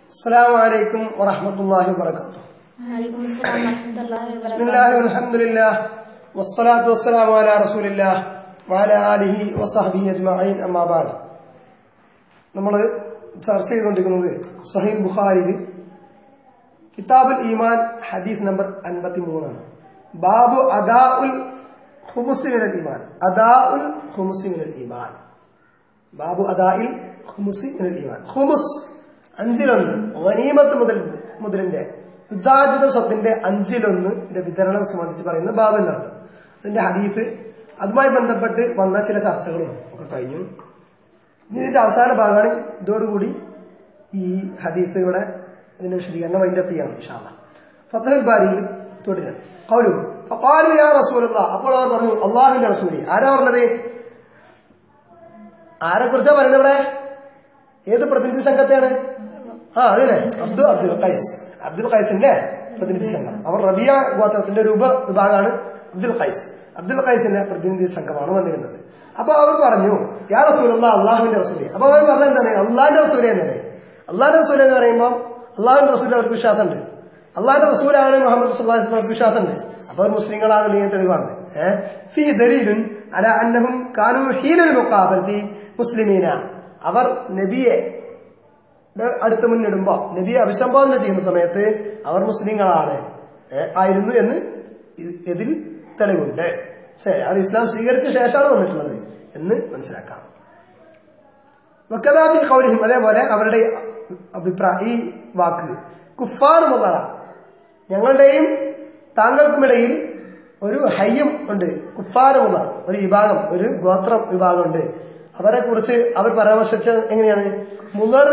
السلام عليكم ورحمة الله وبركاته وعليكم السلام ورحمة الله بسم وبركاته الله والحمد لله والصلاة والسلام على رسول الله وعلى آله وصحبه أجمعين أما بعد നമ്മൾ ചർച്ച ചെയ്തുകൊണ്ടിരിക്കുന്നത് സഹീൽ ബുഖാരിയിൽ കിതാബുൽ ഈമാൻ ഹദീസ് നമ്പർ അൻപത്തി മൂന്നാണ് ബാബു അദാ ഉൽ ഹുമുസിമിനൽ ഈമാൻ അദാ ഉൽ ഹുമുസിമിനൽ ഈമാൻ ബാബു അദായിൽ ഹുമുസി മിനൽ ഈമാൻ ഹുമുസ് അഞ്ചിലൊന്ന് വനീമത്ത് മുതൽ മുതലിന്റെ യുദ്ധാജിത സ്വത്തിന്റെ അഞ്ചിലൊന്നിന്റെ വിതരണം സംബന്ധിച്ച് പറയുന്ന ബാബു എന്നർത്ഥം അതിന്റെ ഹദീസ് അതുമായി ബന്ധപ്പെട്ട് വന്ന ചില ചർച്ചകളും ഒക്കെ കഴിഞ്ഞു ഇനി ഇതിന്റെ അവസാന ഭാഗമാണ് ഇതോടുകൂടി ഈ ഹദീസ് ഇവിടെ ഇതിന്റെ വിശദീകരണം അതിന്റെ ചെയ്യാം ഇൻഷാല്ല ഫത്തഹുൽ ബാരിയിൽ തുടരാണ് കൗലു ഫഖാലു യാ റസൂലല്ലാ അപ്പോൾ അവർ പറഞ്ഞു അള്ളാഹുവിന്റെ റസൂലി ആരാ പറഞ്ഞത് ആരെ കുറിച്ചാ പറയുന്നത് ഇവിടെ ഏത് പ്രതിനിധി സംഘത്തെയാണ് ആ അതിനെ അബ്ദുൽ അബ്ദുൽ ഖൈസ് അബ്ദുൽ ഖൈസിന്റെ പ്രതിനിധി സംഘം അവർ റബിയ ഗോത്രത്തിന്റെ ഒരു ഉപ വിഭാഗമാണ് അബ്ദുൽ ഖൈസ് അബ്ദുൽ ഖൈസിന്റെ പ്രതിനിധി സംഘമാണ് വന്നിരുന്നത് അപ്പൊ അവർ പറഞ്ഞു യാ റസൂലുള്ള അള്ളാഹുവിന്റെ റസൂലി അപ്പൊ അവർ പറഞ്ഞ എന്താണ് അള്ളാഹിന്റെ റസൂലി എന്നല്ലേ അള്ളാഹിന്റെ റസൂൽ എന്ന് പറയുമ്പോൾ അള്ളാഹുവിന്റെ റസൂലിൽ അവർക്ക് വിശ്വാസമുണ്ട് അള്ളാഹിന്റെ റസൂലാണ് മുഹമ്മദ് സുല്ലാഹി അവർക്ക് വിശ്വാസമുണ്ട് അപ്പൊ അവർ മുസ്ലിങ്ങളാണ് നീ തെളിവാണ് ഏഹ് ഫീ ദലീലുൻ അല അന്നഹും കാനു ഹീനൽ മുഖാബലത്തി മുസ്ലിമീന അവർ നബിയെ അടുത്ത് മുന്നിടുമ്പോ നബിയെ അഭിസംബോധന ചെയ്യുന്ന സമയത്ത് അവർ മുസ്ലിങ്ങളാണ് ഏ, ആയിരുന്നു എന്ന് ഇ- ഇതിൽ തെളിവുണ്ട് ശരി അത് ഇസ്ലാം സ്വീകരിച്ച ശേഷമാണ് വന്നിട്ടുള്ളത് എന്ന് മനസ്സിലാക്കാം വക്കതാബി കൗലിഹിം അതേപോലെ അവരുടെ അഭിപ്രായ ഈ വാക്ക് കുഫാർ മുതല ഞങ്ങളുടെയും താങ്കൾക്കുമിടയിൽ ഒരു ഹയ്യം ഉണ്ട് കുഫാർ മുതൽ ഒരു വിഭാഗം ഒരു ഗോത്രം വിഭാഗമുണ്ട് അവരെ കുറിച്ച് അവർ പരാമർശിച്ചത് എങ്ങനെയാണ് മുതർ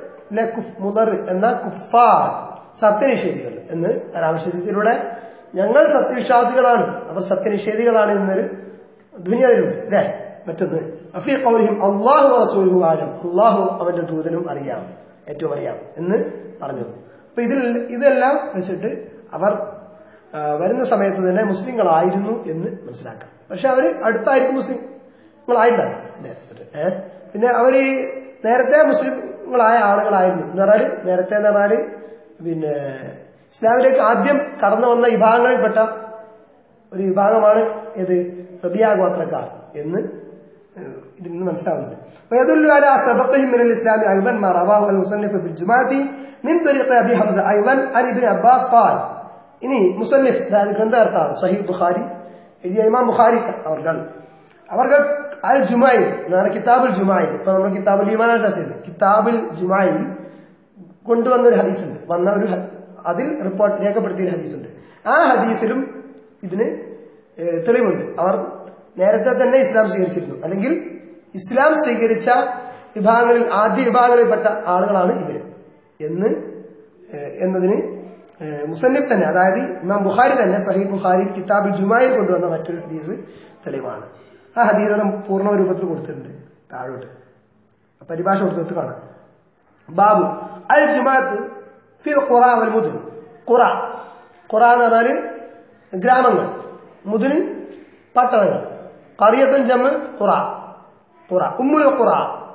മുതർ എന്ന കുഫാർ സത്യനിഷേധികൾ എന്ന് പരാമർശിച്ചതിലൂടെ ഞങ്ങൾ സത്യവിശ്വാസികളാണ് അവർ സത്യനിഷേധികളാണ് എന്നൊരു ദുനിയാവിലുണ്ട് അല്ലേ മറ്റൊന്ന് അഫീ കൗലിഹിം അള്ളാഹു റസൂലുഹു ആലം അള്ളാഹു അവന്റെ ദൂതനും അറിയാം ഏറ്റവും അറിയാം എന്ന് പറഞ്ഞു അപ്പൊ ഇതിൽ ഇതെല്ലാം വെച്ചിട്ട് അവർ ആ, വരുന്ന സമയത്ത് തന്നെ മുസ്ലിങ്ങളായിരുന്നു എന്ന് മനസ്സിലാക്കാം പക്ഷെ അവര് അടുത്തായിരിക്കും മുസ്ലിങ്ങളായിട്ടാണ് ഏഹ് പിന്നെ അവര് ഈ നേരത്തെ മുസ്ലിങ്ങളായ ആളുകളായിരുന്നു എന്ന് പറഞ്ഞാല് നേരത്തെ എന്ന് പറഞ്ഞാല് പിന്നെ ഇസ്ലാമിലേക്ക് ആദ്യം കടന്നു വന്ന വിഭാഗങ്ങളിൽപ്പെട്ട ഒരു വിഭാഗമാണ് ഏത് റബിയ ഗോത്രക്കാർ എന്ന് ഏഹ് ഇതിൽ നിന്ന് മനസ്സിലാവുന്നുണ്ട് ويدل على سبقهم من الإسلام أيضا ما رواه المصنف بالجماعة من طريق أبي حمزة أيضا عن ابن عباس قال ഇനി മുസന്നിഫ് അതായത് ഗ്രന്ഥകർത്താവ് സഹീദ് ബുഖാരി എഴുതിയ ഇമാം ബുഖാരി അവർ അവർ അൽ ജുമായിൽ എന്നാണ് കിതാബുൽ ജുമായിൽ ഇപ്പൊ നമ്മൾ കിതാബുൽ ഈമാനാണ് ചർച്ച ചെയ്തത് കിതാബുൽ ജുമായിൽ കൊണ്ടുവന്ന ഒരു ഹദീസ് ഉണ്ട് വന്ന ഒരു ഹ- അതിൽ റിപ്പോർട്ട് രേഖപ്പെടുത്തിയ ഒരു ഹദീസ് ഉണ്ട് ആ ഹദീസിലും ഇതിന് ഏഹ്, തെളിവുണ്ട് അവർ നേരത്തെ തന്നെ ഇസ്ലാം സ്വീകരിച്ചിരുന്നു അല്ലെങ്കിൽ ഇസ്ലാം സ്വീകരിച്ച വിഭാഗങ്ങളിൽ ആദ്യ വിഭാഗങ്ങളിൽപ്പെട്ട ആളുകളാണ് ഇവർ എന്ന് ഏഹ്, എന്നതിന് ഏഹ്, മുസന്നിഫ് തന്നെ അതായത് ഇമാം ബുഖാരി തന്നെ സഹീദ് ബുഖാരി കിതാബുൽ ജുമായിൽ കൊണ്ടുവന്ന മറ്റൊരു ഹദീസ് തെളിവാണ് ആ ഹദീസ് പൂർണ്ണ രൂപത്തിൽ കൊടുത്തിട്ടുണ്ട് താഴോട്ട് പരിഭാഷ കൊടുത്തിട്ട് കാണാം ബാബു അൽ ജുമാഅത്ത് ഫിൽ ഖുറ വൽ മുദുൻ ഖുറ ഖുറ എന്ന് പറഞ്ഞാല് ഗ്രാമങ്ങൾ മുദുന് പട്ടണങ്ങൾ കറിയത്തും ജമ്മ് ഖുറ ഖുറ ഉമ്മുൽ ഖുറ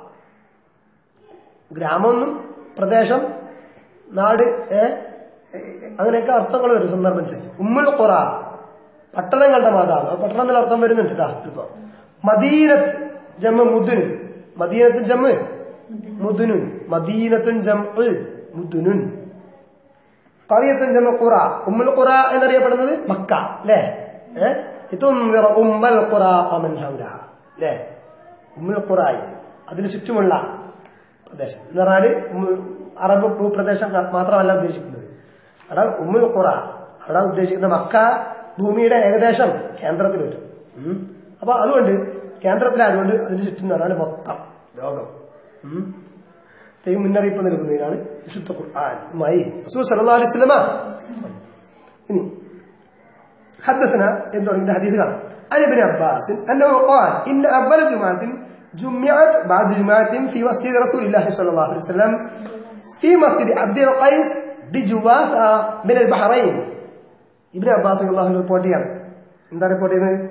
ഗ്രാമമൊന്നും പ്രദേശം നാട് ഏ ഏ, അങ്ങനെയൊക്കെ അർത്ഥങ്ങൾ വരും സന്ദർഭം അനുസരിച്ച് ഉമ്മുൽ ഖുറ പട്ടണങ്ങളുടെ മാതാവ് ആ പട്ടണത്തിൽ അർത്ഥം വരുന്നുണ്ട് ഇതാ ഇപ്പൊ മദീനത്ത് ജമ്മ് മുദുന് മദീനത്തും ജമ്മ് മുദുനുൻ മദീനത്തുൻ ജംഉ മുദുനുൻ ഖറിയത്തുൻ ജംഉ ഖുറ ഉമ്മുൽ ഖുറ എന്നറിയപ്പെടുന്നത് മക്ക അല്ലേ ഏഹ് ഇതുംവിറ ഉമ്മൽ ഖുറ വമൻ ഹൗലഹ അല്ലേ ഉമ്മുൽ ഖുറായി അതിന് ചുറ്റുമുള്ള പ്രദേശം എന്ന് പറഞ്ഞാല് ഉമ്മുൽ- അറബ് ഭൂപ്രദേശം മാത്രമല്ല ഉദ്ദേശിക്കുന്നത് അവിടെ ഉമ്മുൽ ഖുറ അവിടെ ഉദ്ദേശിക്കുന്ന മക്ക ഭൂമിയുടെ ഏകദേശം കേന്ദ്രത്തിൽ വരും ഉം. അപ്പൊ അതുകൊണ്ട് കേന്ദ്രത്തിലായതുകൊണ്ട് അതിന് ചുറ്റും എന്ന് പറഞ്ഞാൽ മൊത്തം ലോകം ഉം. ദൈവം മുന്നറിയിപ്പ് നൽകുന്നതിനാണ് വിശുദ്ധ ഖുർആാനുമായി റസൂൽ സല്ലല്ലാഹു അലൈഹി വസല്ലമ ഇനി حدثنا ابن عند حديث قال عن ابن عباس انه قال ان اول جمعه جمعت بعد جمعه في مسجد رسول الله صلى الله عليه وسلم في مسجد عبد القيس بجواثة من البحرين ابن عباس رضي الله عنه റിപ്പോർട്ട് ചെയ്യാണ് എന്താ റിപ്പോർട്ട് ചെയ്യുന്നത്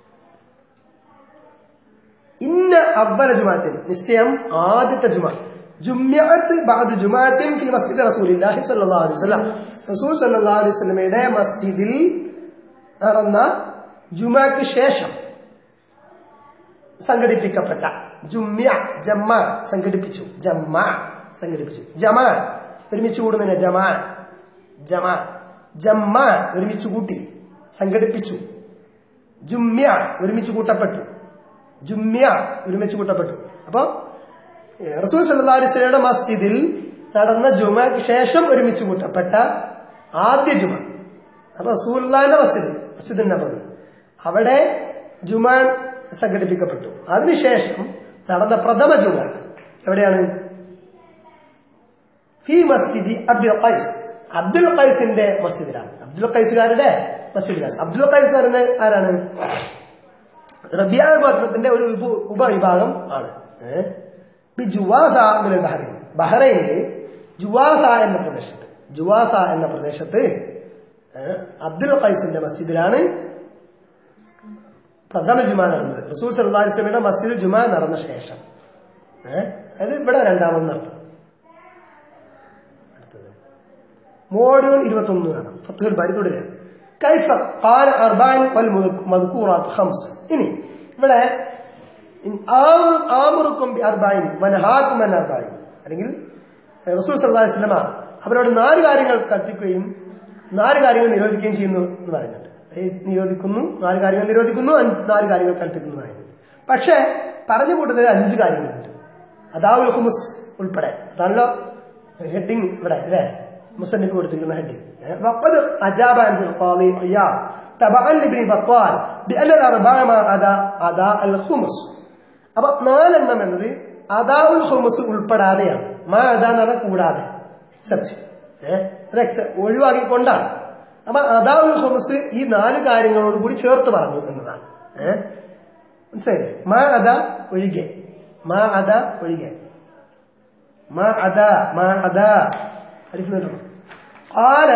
ഇന്ന അവല ജുമാത്തിൽ നിശ്ചയം ആദ്യത്തെ ജുമ ജുമ്യഅത്ത് ബഅദ് ജുമാഅത്തിൻ ഫി മസ്ജിദ് റസൂലില്ലാഹി സ്വല്ലല്ലാഹു അലൈഹി വസല്ലം റസൂൽ സ്വല്ലല്ലാഹു അലൈഹി വസല്ലമയുടെ മസ്ജിദിൽ നടന്ന ജുമാക്ക് ശേഷം സംഘടിപ്പിക്കപ്പെട്ട ജുമ്യ ജമ്മ സംഘടിപ്പിച്ചു ജമ്മ സംഘടിപ്പിച്ചു ജമാ ഒരുമിച്ച് കൂടുന്നതിന് ജമാ ജമാ ജമ്മ ഒരുമിച്ച് കൂട്ടി സംഘടിപ്പിച്ചു ജുമ്യ ഒരുമിച്ച് കൂട്ടപ്പെട്ടു ജുമ്യ ഒരുമിച്ച് കൂട്ടപ്പെട്ടു അപ്പൊ ഏഹ്, റസൂൽ സല്ലല്ലാഹു അലൈഹി വസല്ലമയുടെ മസ്ജിദിൽ നടന്ന ജുമയ്ക്ക് ശേഷം ഒരുമിച്ച് കൂട്ടപ്പെട്ട ആദ്യ ജുമ അപ്പൊ റസൂലുള്ളാഹിന്റെ മസ്ജിദ് മസ്ജിദ് നബവി അവിടെ ജുമ സംഘടിപ്പിക്കപ്പെട്ടു അതിനുശേഷം നടന്ന പ്രഥമ ജുമ എവിടെയാണ് ഫി മസ്ജിദി അബ്ദുൽ ഖൈസ് അബ്ദുൽ ഖൈസിന്റെ മസ്ജിദിലാണ് അബ്ദുൽ ഖൈസുകാരുടെ മസ്ജിദിലാണ് അബ്ദുൽ ഖൈസ് എന്ന് പറയുന്നത് ആരാണ് റബിയ ഗോത്രത്തിന്റെ ഒരു ഉപ ഉപവിഭാഗം ആണ് ഏഹ്? ഈ ജുവാസ മിനൽ ബഹ്റൈൻ ബഹ്റൈനില് ജുവാസ എന്ന പ്രദേശത്ത് ജുവാസ എന്ന പ്രദേശത്ത് ഏഹ്, അബ്ദുൽ ഖൈസിന്റെ മസ്ജിദിലാണ് പ്രഥമ ജുമാ നടന്നത് റസൂൽ സല്ലല്ലാഹു അലൈഹി വസല്ലമയുടെ മസ്ജിദ് ജുമാ നടന്ന ശേഷം ഏഹ്? അതായത് ഇവിടെ രണ്ടാമത് നടത്തും മോഡ്യൂൾ ഇരുപത്തൊന്ന് കാണാം ഫത്തുൽ ബാരി തുടരുകയാണ് കൈഫ ഖാല അർബാൻ വൽ മദ്കൂറാത്ത് ഖംസ് ഇനി ഇവിടെ ഇനി ആമ- ആമുറുക്കും ബി അർബായിൻ വനഹാക്കും അൻ അർബായിൻ അല്ലെങ്കിൽ റസൂൽ സല്ലല്ലാഹു അലൈഹി വസല്ലമ അവരോട് നാല് കാര്യങ്ങൾ കൽപ്പിക്കുകയും നാല് കാര്യങ്ങൾ നിരോധിക്കുകയും ചെയ്യുന്നു എന്ന് പറയുന്നുണ്ട് ഈ നിരോധിക്കുന്നു നാല് കാര്യങ്ങൾ നിരോധിക്കുന്നു അഞ്ച് നാല് കാര്യങ്ങൾ കൽപ്പിക്കുന്നു എന്ന് പറയുന്നുണ്ട് പക്ഷേ പറഞ്ഞു കൂട്ടുന്നതിൽ അഞ്ച് കാര്യങ്ങളുണ്ട് അദാവുൽ ഹുമുസ് ഉൾപ്പെടെ അതാണല്ലോ ഹെഡിങ് ഇവിടെ അല്ലേ മുസന്നിക്ക് കൊടുത്തിരിക്കുന്ന ഹെഡിങ് وقد أجاب عن القاضي عياض تبعا لابن بطال بأن الأربعة ما أداء أداء الخمس അപ്പൊ നാലെണ്ണം എന്നത് അദാഉൽ ഹുമസ് ഉൾപ്പെടാതെയാണ് മാ അദാ എന്ന് പറഞ്ഞാൽ കൂടാതെ എക്സെപ്റ്റ് ഏഹ് അത് എക്സ- ഒഴിവാക്കിക്കൊണ്ടാണ് അപ്പൊ അദാഉൽ ഹുമസ് ഈ നാല് കാര്യങ്ങളോട് കൂടി ചേർത്ത് പറഞ്ഞു എന്നതാണ് ഏഹ് മനസ്സിലായില്ലേ മാ അദ ഒഴികെ മാ അദ ഒഴികെ മാ അദ മാ അദ അരിഫ് കേട്ടോ قال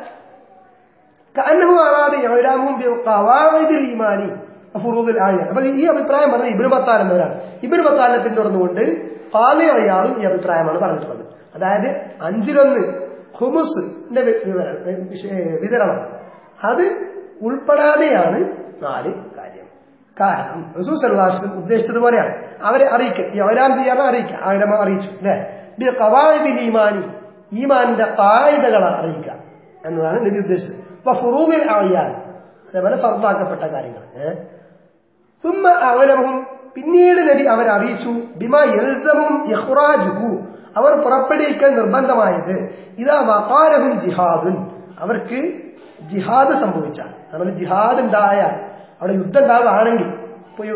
كأنه أراد إعلامهم بقواعد الإيمان وفروض الأعيان അപ്പൊ ഈ അഭിപ്രായം പറഞ്ഞ ഇബിന് ബത്താൽ എന്നവരാണ് ഇബിന് ബത്താലിനെ പിന്തുടർന്നുകൊണ്ട് കാലി അയാളും ഈ അഭിപ്രായമാണ് പറഞ്ഞിട്ടുള്ളത് അതായത് അഞ്ചിലൊന്ന് ഹുമുസിന്റെ വിവരണം ഏ, വിഷ- വിതരണം അത് ഉൾപ്പെടാതെയാണ് നാല് കാര്യം കാരണം റസൂൽ സല്ലാസ്ലം ഉദ്ദേശിച്ചതുപോലെയാണ് അവരെ അറിയിക്കുക ഈ അവരാം ചെയ്യാതെ അറിയിക്കുക അവരമ അറിയിച്ചു അല്ലേ ബി ഖവാഇദിൽ ഈമാനി ഈമാനിന്റെ കായികകളെ അറിയിക്കുക എന്നതാണ് നബി ഉദ്ദേശിച്ചത് അപ്പൊ ഫുറൂമിൽ അഴിയാൻ അതേപോലെ ഫർദാക്കപ്പെട്ട കാര്യങ്ങൾ ഏഹ് സുമ്മ അവലമും പിന്നീട് നബി അവരെ അറിയിച്ചു ബിമ യൽസമും ഇഖ്റാജുഹു അവർ പുറപ്പെടുവിക്കാൻ നിർബന്ധമായത് ഇതാ വഖാലഹും ജിഹാദുൻ അവർക്ക് ജിഹാദ് സംഭവിച്ചാൽ നമ്മൾ ജിഹാദ് ഉണ്ടായാൽ അവിടെ യുദ്ധം ഉണ്ടാവുകയാണെങ്കിൽ പോയോ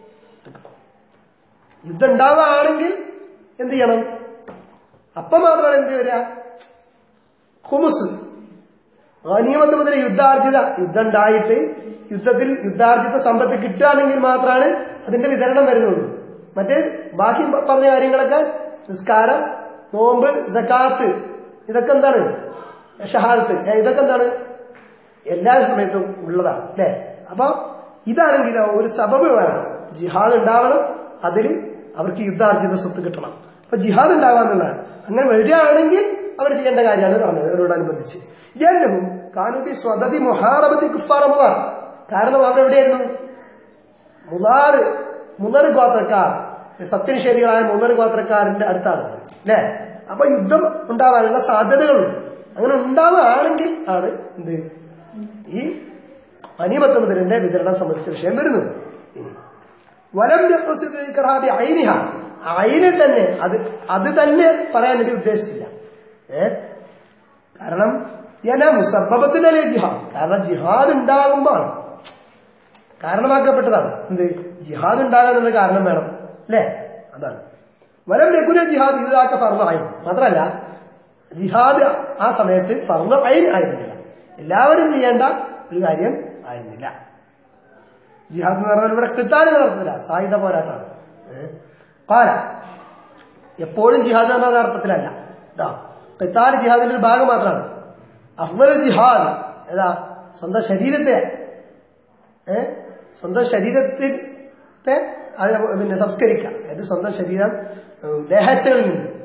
യുദ്ധം ഉണ്ടാവുകയാണെങ്കിൽ എന്ത് ചെയ്യണം അപ്പൊ മാത്രമാണ് എന്ത് വരിക ഹുമുസ് ഗനീമത്ത് മുതൽ യുദ്ധാർജിത യുദ്ധം ഉണ്ടായിട്ട് യുദ്ധത്തിൽ യുദ്ധാർജിത സമ്പത്ത് കിട്ടുകയാണെങ്കിൽ മാത്രമാണ് അതിന്റെ വിതരണം വരുന്നുള്ളൂ മറ്റേ ബാക്കി പ- പറഞ്ഞ കാര്യങ്ങളൊക്കെ നിസ്കാരം നോമ്പ് സക്കാത്ത് ഇതൊക്കെ എന്താണ് ഷഹാദത്ത് ഏ, ഇതൊക്കെ എന്താണ് എല്ലാ സമയത്തും ഉള്ളതാണ് അല്ലേ അപ്പൊ ഇതാണെങ്കിലോ ഒരു സബബ് വേണം ജിഹാദ് ഉണ്ടാവണം അതിൽ അവർക്ക് യുദ്ധാർജിത സ്വത്ത് കിട്ടണം അപ്പൊ ജിഹാദ് ഉണ്ടാവാന്നുള്ളതാണ് അങ്ങനെ വരികയാണെങ്കിൽ അവർ ചെയ്യേണ്ട കാര്യമാണ് പറഞ്ഞത് അവരോടനുബന്ധിച്ച് എന്നഹും കാനുബി സ്വതതി മൊഹാറബത്തി കുഫാറ മുതാർ കാരണം അവരെവിടെയായിരുന്നു മുതാറ് മുതർ ഗോത്രക്കാർ സത്യനിഷേധികളായ മുതർ ഗോത്രക്കാരന്റെ അടുത്താണ് അവർ. അല്ലേ അപ്പൊ യുദ്ധം ഉണ്ടാവാനുള്ള സാധ്യതകളുണ്ട് അങ്ങനെ ഉണ്ടാവുകയാണെങ്കിൽ ആണ് എന്ത് ഈ അനിമത്ത മുതലിന്റെ വിതരണം സംബന്ധിച്ച വിഷയം വരുന്നു ഇനി വലം യഖ്സിദ് ഇക്റാബി ഐനിഹ ഐനെ തന്നെ അത് അത് തന്നെ പറയാൻ വേണ്ടി ഉദ്ദേശിച്ചില്ല ഏ കാരണം ഞാൻ മുസബബത്തിനല്ലേ ജിഹാദ് കാരണം ജിഹാദ് ഉണ്ടാകുമ്പോഴാണ് കാരണമാക്കപ്പെട്ടതാണ് എന്ത് ജിഹാദ് ഉണ്ടാകാൻ എന്നുള്ള കാരണം വേണം അല്ലേ അതാണ് വലം ലഘുന ജിഹാദ് ഇതാക്ക ഫർദ ആയി മാത്രമല്ല ജിഹാദ് ആ സമയത്ത് ഫർദ ഐൻ ആയിരുന്നില്ല എല്ലാവരും ചെയ്യേണ്ട ഒരു കാര്യം ആയിരുന്നില്ല ജിഹാദ് എന്ന് പറഞ്ഞാൽ ഇവിടെ കിത്താൻ നടത്തുന്നില്ല സായുധ പോരാട്ടമാണ് ഏഹ്? പാല എപ്പോഴും ജിഹാദ് എന്ന അർത്ഥത്തിലല്ല ഇതാ കിത്താൽ ജിഹാദിന്റെ ഒരു ഭാഗം മാത്രമാണ് അഫ്വൽ ജിഹാദ് ഏതാ സ്വന്തം ശരീരത്തെ ഏ സ്വന്തം ശരീരത്തെ അത് പിന്നെ സംസ്കരിക്കുക അതായത് സ്വന്തം ശരീരം ഉം, ദേഹച്ചകളിൽ നിന്ന്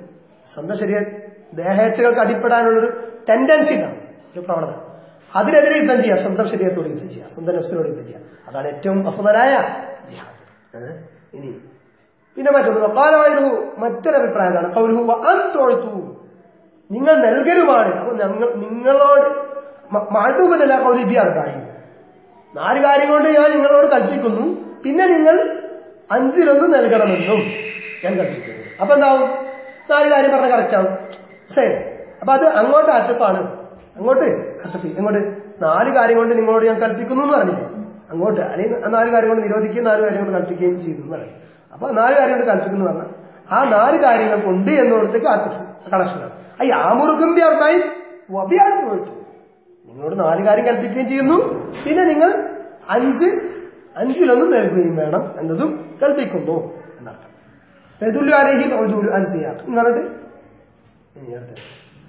സ്വന്തം ശരീര ദേഹേച്ഛകൾക്ക് അടിപ്പെടാനുള്ളൊരു ടെൻഡൻസി ഉണ്ടാവും ഒരു പ്രവണത അതിനെതിരെ യുദ്ധം ചെയ്യുക സ്വന്തം ശരീരത്തോട് യുദ്ധം ചെയ്യുക സ്വന്തം നഫ്സിനോട് യുദ്ധം ചെയ്യുക അതാണ് ഏറ്റവും അഫുതലായ ജിഹാദ് ഏ? ഇനി പിന്നെ മറ്റൊന്ന് വക്കാലമായിരുന്നു മറ്റൊരു അഭിപ്രായം എന്താണ് കൗലുഹു അന്തൊഴുത്തു നിങ്ങൾ നൽകലുമാണ് അപ്പൊ ഞങ്ങൾ നിങ്ങളോട് മഴത്തൂപ്പല്ല കൗലിപ്പിയാർക്കായി നാല് കാര്യം കൊണ്ട് ഞാൻ നിങ്ങളോട് കൽപ്പിക്കുന്നു പിന്നെ നിങ്ങൾ അഞ്ചിലൊന്ന് നൽകണമെന്നും ഞാൻ കൽപ്പിക്കുന്നു അപ്പൊ എന്താവും നാല് കാര്യം പറഞ്ഞ കറക്റ്റ് ആവും ശരി അപ്പൊ അത് അങ്ങോട്ട് അറ്റപ്പാണ് അങ്ങോട്ട് അറ്റപ്പി അങ്ങോട്ട് നാല് കാര്യം കൊണ്ട് നിങ്ങളോട് ഞാൻ കൽപ്പിക്കുന്നു എന്ന് പറഞ്ഞില്ലേ അങ്ങോട്ട് അല്ലെങ്കിൽ ആ നാല് കാര്യം കൊണ്ട് നിരോധിക്കുകയും നാല് കാര്യം കൊണ്ട് കൽപ്പിക്കുകയും ചെയ്തു എന്ന് പറയും അപ്പൊ നാല് കാര്യം കൊണ്ട് കൽപ്പിക്കുന്നു പറഞ്ഞാൽ ആ നാല് കാര്യങ്ങൾ കൊണ്ട് എന്നോടത്തേക്ക് അറ്റഫ് കണക്ഷനാണ് ആ യാമുറുക്കും അർത്ഥമായി വബിയാൻ പോയിട്ടു നിങ്ങളോട് നാല് കാര്യം കൽപ്പിക്കുകയും ചെയ്യുന്നു പിന്നെ നിങ്ങൾ അഞ്ച് അഞ്ചിലൊന്ന് നൽകുകയും വേണം എന്നതും കൽപ്പിക്കുന്നു എന്നർത്ഥം എതുല്ലു അലഹി ഒതുല്ലു അൻസിയാ എന്ന് പറഞ്ഞിട്ട് ഇനി അടുത്തത്.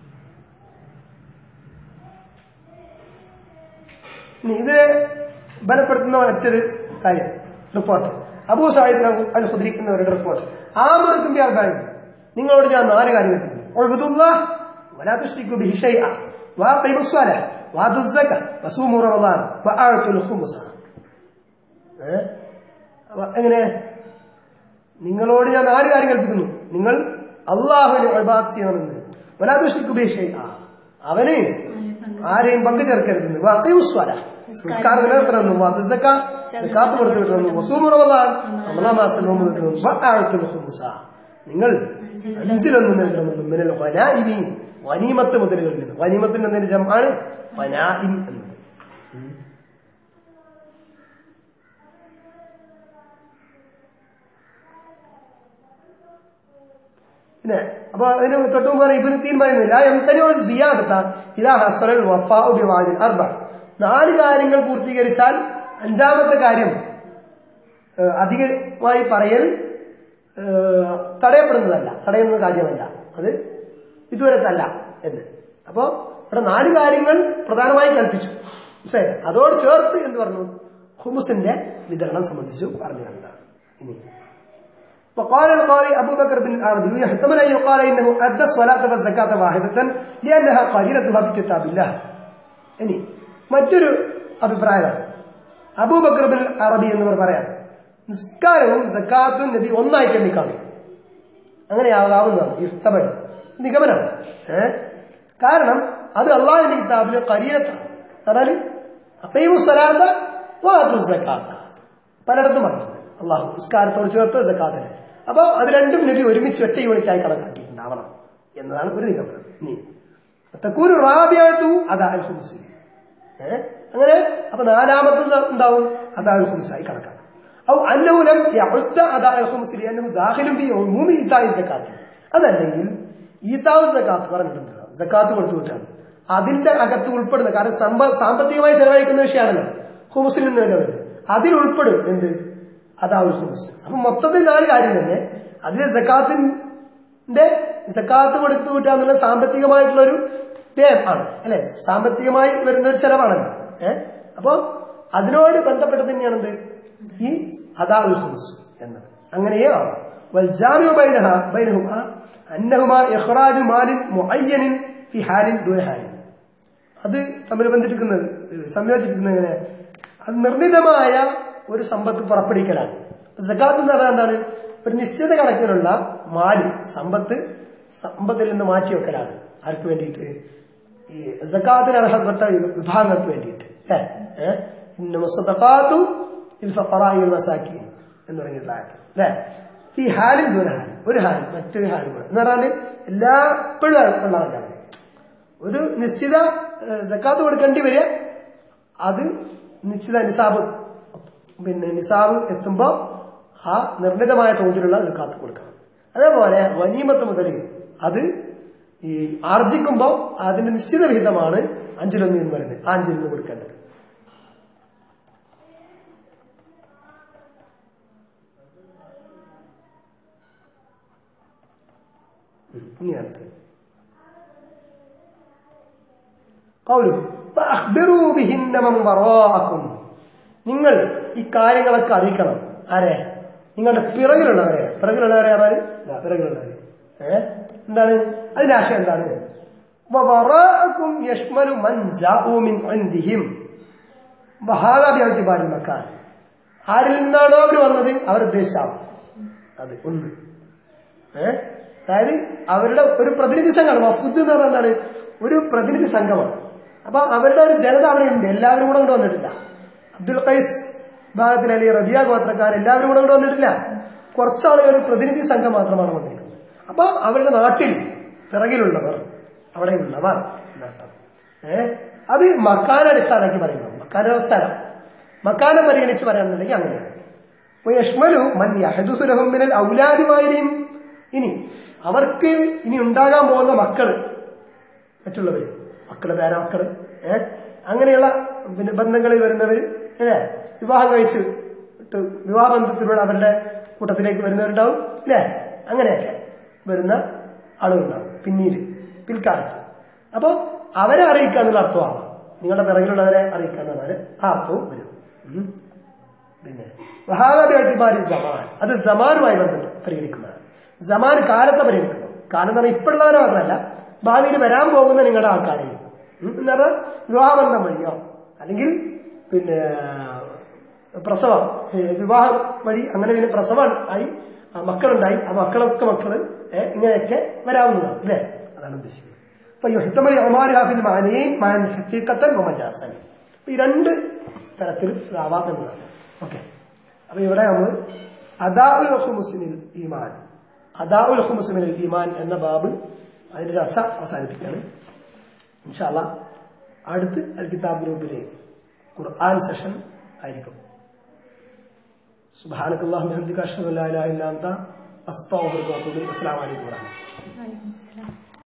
ഇനി ഇത് ബലപ്പെടുത്തുന്ന മറ്റൊരു കാര്യം report Abu Said al Khudri എന്നവരുടെ റിപ്പോർട്ട് ആമർക്കും വ്യാപാരി നിങ്ങളോട് ഞാൻ നാല് കാര്യം കേൾക്കുന്നു ولا تشركوا به شيئا واقيموا الصلاه واتوا الزكاه وصوموا رمضان واعطوا الخمس ഏ? അപ്പൊ എങ്ങനെ നിങ്ങളോട് ഞാൻ നാല് കാര്യം കൽപ്പിക്കുന്നു നിങ്ങൾ അള്ളാഹുവിനെ ഇബാദത്ത് ചെയ്യണമെന്ന് വലാതുഷ്ടിക്കുപേക്ഷ അവന് ആരെയും പങ്കു ചേർക്കരുതെന്ന് വാക്കിയുസ്വല നിസ്കാരം നിലനിർത്തണമെന്നും വാതുസക്ക സക്കാത്ത് കൊടുത്തു വിട്ടണമെന്നും വസൂമു റമദാൻ റമദാൻ മാസത്തിൽ നോമ്പ് നിൽക്കണമെന്നും വഅഅത്തുൽ ഖുംസ നിങ്ങൾ അഞ്ചിലൊന്നും നൽകണമെന്നും മിനൽ വനായിമി വനീമത്ത് മുതലുകളിൽ നിന്ന് വനീമത്തിന്റെ എന്നതിന്റെ ജമാണ് വനായിം എന്നത് ഉം. പിന്നെ അപ്പൊ അതിന് തൊട്ട് മുമ്പ് പറഞ്ഞ ഇബിന് തീൻ പറയുന്നില്ല എംതനോട് സിയാദത്ത ഇതാ ഹസറൽ വഫാഉ ബിവാദിൽ അർബ നാല് കാര്യങ്ങൾ പൂർത്തീകരിച്ചാൽ അഞ്ചാമത്തെ കാര്യം ഏഹ്, അധികമായി പറയൽ ഏഹ്, തടയപ്പെടുന്നതല്ല തടയുന്ന കാര്യമല്ല അത് ഇതുവരത്തല്ല എന്ന് അപ്പോ ഇവിടെ നാല് കാര്യങ്ങൾ പ്രധാനമായി കൽപ്പിച്ചു മനസ്സിലായോ? അതോട് ചേർത്ത് എന്ന് പറഞ്ഞു ഹുമുസിന്റെ വിതരണം സംബന്ധിച്ചു പറഞ്ഞു എന്താണ് ഇനി وقال القاضي أبو بكر بن العربي يحتمل أن يقال إنه أدى الصلاة والزكاة واحدة لأنها قرينتها في كتاب الله ഇനി മറ്റൊരു അഭിപ്രായമാണ് അബൂബക്കർ ബിൻ അറബി എന്നിവർ പറയാം നിസ്കാരവും സക്കാത്തും നബി ഒന്നായിട്ട് എണ്ണിക്കാണും അങ്ങനെയാകാവുന്നതാണ് യുക്തമൻ നിഗമനമാണ് ഏ കാരണം അത് അള്ളാഹിന്റെ കിതാബിലെ കരീരത്താണ് അതാണ് അപ്പയും സലാത്ത വാതു സക്കാത്ത പലയിടത്തും പറഞ്ഞു അള്ളാഹു നിസ്കാരത്തോട് ചേർത്ത് സക്കാത്തിനെ അപ്പൊ അത് രണ്ടും നബി ഒരുമിച്ച് ഒറ്റ യൂണിറ്റായി കണക്കാക്കിയിട്ടുണ്ടാവണം എന്നതാണ് ഒരു നിഗമനം ഇനി തക്കൂര് റാബിയാത്തു അതാ അൽ ഹുംസി ഏ അങ്ങനെ അപ്പൊ നാലാമത്തെ എന്താവും അതാ അൽ ഹുംസായി കണക്കാക്കാം ഔ അന്നഹു ലം യഉദ്ദ അദാ അൽ ഖുംസ് ലിഅന്നഹു ദാഖിലുൻ ഫി ഉമൂമി ഇതാഇ സക്കാത്ത് അതല്ലെങ്കിൽ ഈതാവ് സക്കാത്ത് പറഞ്ഞിട്ടുണ്ടല്ലോ സക്കാത്ത് കൊടുത്തു വിട്ടാണ് അതിന്റെ അകത്ത് ഉൾപ്പെടുന്ന കാരണം സമ്പ സാമ്പത്തികമായി ചെലവഴിക്കുന്ന വിഷയമാണല്ലോ ഹുമുസിൽ നിന്ന് വരുന്നത് അതിൽ ഉൾപ്പെടും എന്ത് അതാവുൽ ഹുമുസ് അപ്പൊ മൊത്തത്തിൽ നാല് കാര്യം തന്നെ അതിൽ സക്കാത്തിന്റെ സക്കാത്ത് കൊടുത്തു വിട്ടുക എന്നുള്ള സാമ്പത്തികമായിട്ടുള്ള ഒരു വ്യയം ആണ് അല്ലെ സാമ്പത്തികമായി വരുന്ന ഒരു ചെലവാണല്ലോ ഏഹ് അപ്പൊ അതിനോട് ബന്ധപ്പെട്ട് തന്നെയാണെന്ത് ഈ അദാഉൽ ഖുംസ് എന്നത് അങ്ങനെയേ ആവാം والجامع بينها بينهما أنهما إخراج مال معين في حال دون حال അത് തമ്മിൽ ബന്ധിപ്പിക്കുന്നത് സംയോജിപ്പിക്കുന്നത് എങ്ങനെ അത് നിർണിതമായ ഒരു സമ്പത്ത് പുറപ്പെടുവിക്കലാണ് സക്കാത്ത് എന്ന് പറഞ്ഞാൽ എന്താണ് ഒരു നിശ്ചിത കണക്കിലുള്ള മാല് സമ്പത്ത് സമ്പത്തിൽ നിന്ന് മാറ്റി വെക്കലാണ് ആർക്ക് വേണ്ടിയിട്ട് ഈ സക്കാത്തിന് അർഹപ്പെട്ട വിഭാഗങ്ങൾക്ക് വേണ്ടിയിട്ട് അല്ലേ ഇന്ന മുസ്തഖാത്തു ഇൽ ഫഖറാഇ വൽ മസാക്കീൻ എന്ന് തുടങ്ങിയിട്ടുള്ള ആയത്ത് അല്ലേ ഈ ഹാലിൽ ഒരു ഹാൽ ഒരു ഹാൽ മറ്റൊരു ഹാൽ കൂടെ എന്ന് പറഞ്ഞാൽ എല്ലാ എപ്പോഴും ഉള്ളതല്ല ഒരു നിശ്ചിത സക്കാത്ത് കൊടുക്കേണ്ടി വരിക അത് നിശ്ചിത നിസാബ് പിന്നെ നിസാബ് എത്തുമ്പോ ആ നിർണിതമായ തോതിലുള്ള സക്കാത്ത് കൊടുക്കണം അതേപോലെ വനീമത്ത് മുതൽ അത് ഈ ആർജിക്കുമ്പോ അതിന്റെ നിശ്ചിത വിഹിതമാണ് അഞ്ചിലൊന്ന് എന്ന് പറയുന്നത് ആ അഞ്ചിലൊന്ന് കൊടുക്കേണ്ടത് ഇനി അടുത്ത് قوله فأخبروا بهن من وراءكم നിങ്ങൾ ഈ കാര്യങ്ങളൊക്കെ അറിയിക്കണം ആരെ നിങ്ങളുടെ പിറകിലുള്ളവരെ പിറകിലുള്ളവരെ പറഞ്ഞാല് ദാ പിറകിലുള്ളവരെ ഏ എന്താണ് അതിന്റെ ആശയം എന്താണ് വവറാഅക്കും യശ്മലു മൻ ജാഊ മിൻ ഇൻദിഹിം വഹാദാ ബിഅതിബാരിൽ മക്കാൻ ആരിൽ നിന്നാണോ അവർ വന്നത് അവർ ഉദ്ദേശിച്ചാവും അത് ഒന്ന് ഏ അതായത് അവരുടെ ഒരു പ്രതിനിധി സംഘമാണ് വഫുദ് എന്ന് പറഞ്ഞാൽ എന്താണ് ഒരു പ്രതിനിധി സംഘമാണ് അപ്പൊ അവരുടെ ഒരു ജനത അവിടെ ഉണ്ട് എല്ലാവരും കൂടെ കൊണ്ട് വന്നിട്ടില്ല അബ്ദുൽ ഖൈസ് വിഭാഗത്തിൽ അല്ലെങ്കിൽ റബിയ ഗോത്രക്കാർ എല്ലാവരും കൂടെ കൊണ്ട് വന്നിട്ടില്ല കുറച്ചാളുകൾ ഒരു പ്രതിനിധി സംഘം മാത്രമാണ് വന്നിരിക്കുന്നത് അപ്പൊ അവരുടെ നാട്ടിൽ പിറകിലുള്ളവർ അവിടെയുള്ളവർ എന്നർത്ഥം ഏ അത് മക്കാന അടിസ്ഥാനമാക്കി പറയുന്നു മക്കാന സ്ഥലം മക്കാനെ പരിഗണിച്ച് പറയാന്നുണ്ടെങ്കിൽ അങ്ങനെയാണ് അപ്പൊ യഷ്മലു മൻ യഹദുസു ലഹും മിനൽ ഔലാദിമായിരും ഇനി അവർക്ക് ഇനി ഉണ്ടാകാൻ പോകുന്ന മക്കള് മറ്റുള്ളവര് മക്കള് പേരമക്കള് ഏ അങ്ങനെയുള്ള പിന്നെ ബന്ധങ്ങളിൽ വരുന്നവര് അല്ലേ വിവാഹം കഴിച്ച് വിട്ട് വിവാഹബന്ധത്തിലൂടെ അവരുടെ കൂട്ടത്തിലേക്ക് വരുന്നവരുണ്ടാവും അല്ലേ അങ്ങനെയൊക്കെ വരുന്ന ആളുകളുണ്ടാവും പിന്നീട് പിൽക്കാലത്ത് അപ്പൊ അവരെ അറിയിക്കുക എന്നുള്ള അർത്ഥമാവാം നിങ്ങളുടെ പിറകിലുള്ളവരെ അറിയിക്കുക എന്ന് പറഞ്ഞാൽ ആ അർത്ഥവും വരും ഉം. പിന്നെ വഹാബിമാരി സമാൻ അത് സമാനുമായി ബന്ധപ്പെട്ട് പരിഗണിക്കുന്നതാണ് സമാൻ കാലത്തെ പരിഗണിക്കുന്നു കാലം എന്ന് പറഞ്ഞാൽ ഇപ്പോഴുള്ളവരെ മാത്രമല്ല ഭാവിയിൽ വരാൻ പോകുന്ന നിങ്ങളുടെ ആൾക്കാരെയും ഉം, എന്ന് പറഞ്ഞാൽ വിവാഹബന്ധം വഴിയോ അല്ലെങ്കിൽ പിന്നെ പ്രസവം ഏ, വിവാഹം വഴി അങ്ങനെ പിന്നെ പ്രസവം ആയി ആ മക്കളുണ്ടായി ആ മക്കളൊക്കെ മക്കള് ഏ, ഇങ്ങനെയൊക്കെ വരാവുന്നതാണ് അല്ലേ അതാണ് ഉദ്ദേശിക്കുന്നത് അപ്പൊ യുഹത്തമലി ഒമാരിഹാഫിൽ മാനയും മാൻ ഹക്കീക്കത്തൻ ഒമജാസൻ അപ്പൊ ഈ രണ്ട് തരത്തിൽ ഇതാവാം എന്നതാണ് ഓക്കെ അപ്പൊ ഇവിടെ നമ്മൾ അദാഉൽ ഹുമുസ്ലിമിൽ ഈമാൻ അദാഉൽ ഹുമുസ്ലിമിൽ ഈമാൻ എന്ന ബാബ് അതിന്റെ ചർച്ച അവസാനിപ്പിക്കുകയാണ് ഇൻഷാല്ല അടുത്ത് അൽ കിതാബ് ഗ്രൂപ്പിലെ ഖുർആൻ സെഷൻ ആയിരിക്കും സുബ്ഹാനക അല്ലാഹുമ്മ ഹംദിക അഷ്ഹദു അൻ ലാ ഇലാഹ ഇല്ല അൻത അസ്തഗ്ഫിറുക വ അത്തൂബു ഇലൈക് അസ്സലാമു അലൈക്കും വറഹ്മത്തുള്ളാഹി വലൈക്കും അസ്സലാം